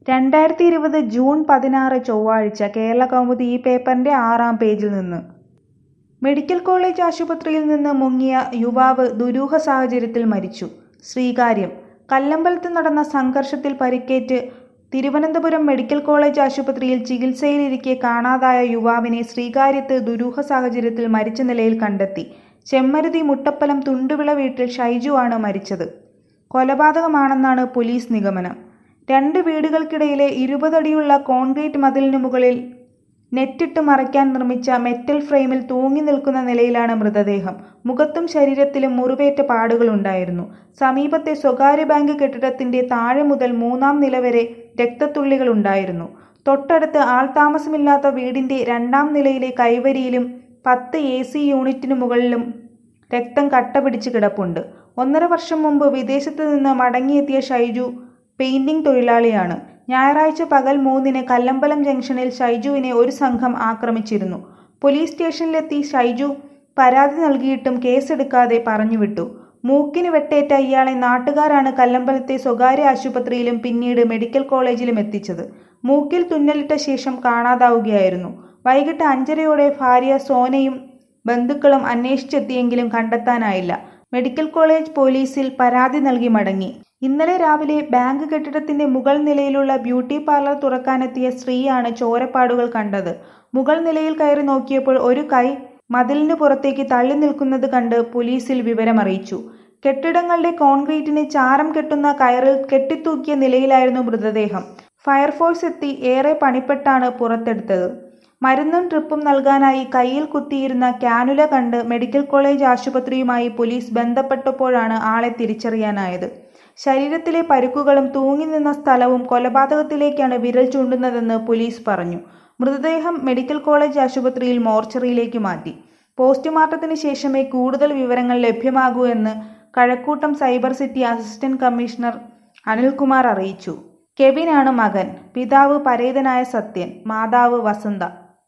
രണ്ടായിരത്തി ഇരുപത് ജൂൺ പതിനാറ് ചൊവ്വാഴ്ച കേരളകൗമുദി ഈ പേപ്പറിന്റെ ആറാം പേജിൽ നിന്ന് മെഡിക്കൽ കോളേജ് ആശുപത്രിയിൽ നിന്ന് മുങ്ങിയ യുവാവ് ദുരൂഹ സാഹചര്യത്തിൽ മരിച്ചു ശ്രീകാര്യം കല്ലമ്പലത്ത് നടന്ന സംഘർഷത്തിൽ പരിക്കേറ്റ് തിരുവനന്തപുരം മെഡിക്കൽ കോളേജ് ആശുപത്രിയിൽ ചികിത്സയിലിരിക്കെ കാണാതായ യുവാവിനെ ശ്രീകാര്യത്ത് ദുരൂഹ സാഹചര്യത്തിൽ മരിച്ച നിലയിൽ കണ്ടെത്തി ചെമ്മരുതി മുട്ടപ്പലം തുണ്ടുവിള വീട്ടിൽ ഷൈജു ആണ് മരിച്ചത് കൊലപാതകമാണെന്നാണ് പോലീസ് നിഗമനം രണ്ട് വീടുകൾക്കിടയിലെ ഇരുപതടിയുള്ള കോൺക്രീറ്റ് മതിലിനു മുകളിൽ നെറ്റിട്ട് മറയ്ക്കാൻ നിർമ്മിച്ച മെറ്റൽ ഫ്രെയിമിൽ തൂങ്ങി നിൽക്കുന്ന നിലയിലാണ് മൃതദേഹം മുഖത്തും ശരീരത്തിലും മുറിവേറ്റ പാടുകളുണ്ടായിരുന്നു സമീപത്തെ സ്വകാര്യ ബാങ്ക് കെട്ടിടത്തിന്റെ താഴെ മുതൽ മൂന്നാം നില വരെ രക്തത്തുള്ളികൾ ഉണ്ടായിരുന്നു തൊട്ടടുത്ത് ആൾതാമസമില്ലാത്ത വീടിന്റെ രണ്ടാം നിലയിലെ കൈവരിയിലും പത്ത് എ സി യൂണിറ്റിനു മുകളിലും രക്തം കട്ട പിടിച്ച് കിടപ്പുണ്ട് ഒന്നര വർഷം മുമ്പ് വിദേശത്ത് നിന്ന് മടങ്ങിയെത്തിയ ഷൈജു പെയിന്റിംഗ് തൊഴിലാളിയാണ് ഞായറാഴ്ച പകൽ മൂന്നിന് കല്ലമ്പലം ജംഗ്ഷനിൽ ഷൈജുവിനെ ഒരു സംഘം ആക്രമിച്ചിരുന്നു പോലീസ് സ്റ്റേഷനിലെത്തി ഷൈജു പരാതി നൽകിയിട്ടും കേസെടുക്കാതെ പറഞ്ഞുവിട്ടു മൂക്കിന് വെട്ടേറ്റ ഇയാളെ നാട്ടുകാരാണ് കല്ലമ്പലത്തെ സ്വകാര്യ ആശുപത്രിയിലും പിന്നീട് മെഡിക്കൽ കോളേജിലും എത്തിച്ചത് മൂക്കിൽ തുന്നലിട്ട ശേഷം കാണാതാവുകയായിരുന്നു വൈകിട്ട് അഞ്ചരയോടെ ഭാര്യ സോനയും ബന്ധുക്കളും അന്വേഷിച്ചെത്തിയെങ്കിലും കണ്ടെത്താനായില്ല മെഡിക്കൽ കോളേജ് പോലീസിൽ പരാതി നൽകി മടങ്ങി ഇന്നലെ രാവിലെ ബാങ്ക് കെട്ടിടത്തിന്റെ മുകൾ നിലയിലുള്ള ബ്യൂട്ടി പാർലർ തുറക്കാനെത്തിയ സ്ത്രീയാണ് ചോരപ്പാടുകൾ കണ്ടത് മുകൾ നിലയിൽ കയറി നോക്കിയപ്പോൾ ഒരു കൈ മതിലിന് പുറത്തേക്ക് തള്ളി നിൽക്കുന്നത് കണ്ട് പോലീസിൽ വിവരമറിയിച്ചു കെട്ടിടങ്ങളുടെ കോൺക്രീറ്റിന് ചാരം കെട്ടുന്ന കയറിൽ കെട്ടിത്തൂക്കിയ നിലയിലായിരുന്നു മൃതദേഹം ഫയർഫോഴ്സ് എത്തി ഏറെ പണിപ്പെട്ടാണ് പുറത്തെടുത്തത് മരുന്നും ട്രിപ്പും നൽകാനായി കയ്യിൽ കുത്തിയിരുന്ന കാനുല കണ്ട് മെഡിക്കൽ കോളേജ് ആശുപത്രിയുമായി പോലീസ് ബന്ധപ്പെട്ടപ്പോഴാണ് ആളെ തിരിച്ചറിയാനായത് ശരീരത്തിലെ പരുക്കുകളും തൂങ്ങി നിന്ന സ്ഥലവും കൊലപാതകത്തിലേക്കാണ് വിരൽ ചൂണ്ടുന്നതെന്ന് പോലീസ് പറഞ്ഞു മൃതദേഹം മെഡിക്കൽ കോളേജ് ആശുപത്രിയിൽ മോർച്ചറിയിലേക്ക് മാറ്റി പോസ്റ്റ്മോർട്ടത്തിന് ശേഷമേ കൂടുതൽ വിവരങ്ങൾ ലഭ്യമാകൂ എന്ന് Kazhakkoottam cyber city assistant commissioner Anilkumar അറിയിച്ചു കെവിനാണ് മകൻ പിതാവ് പരേതനായ സത്യൻ മാതാവ് വസന്ത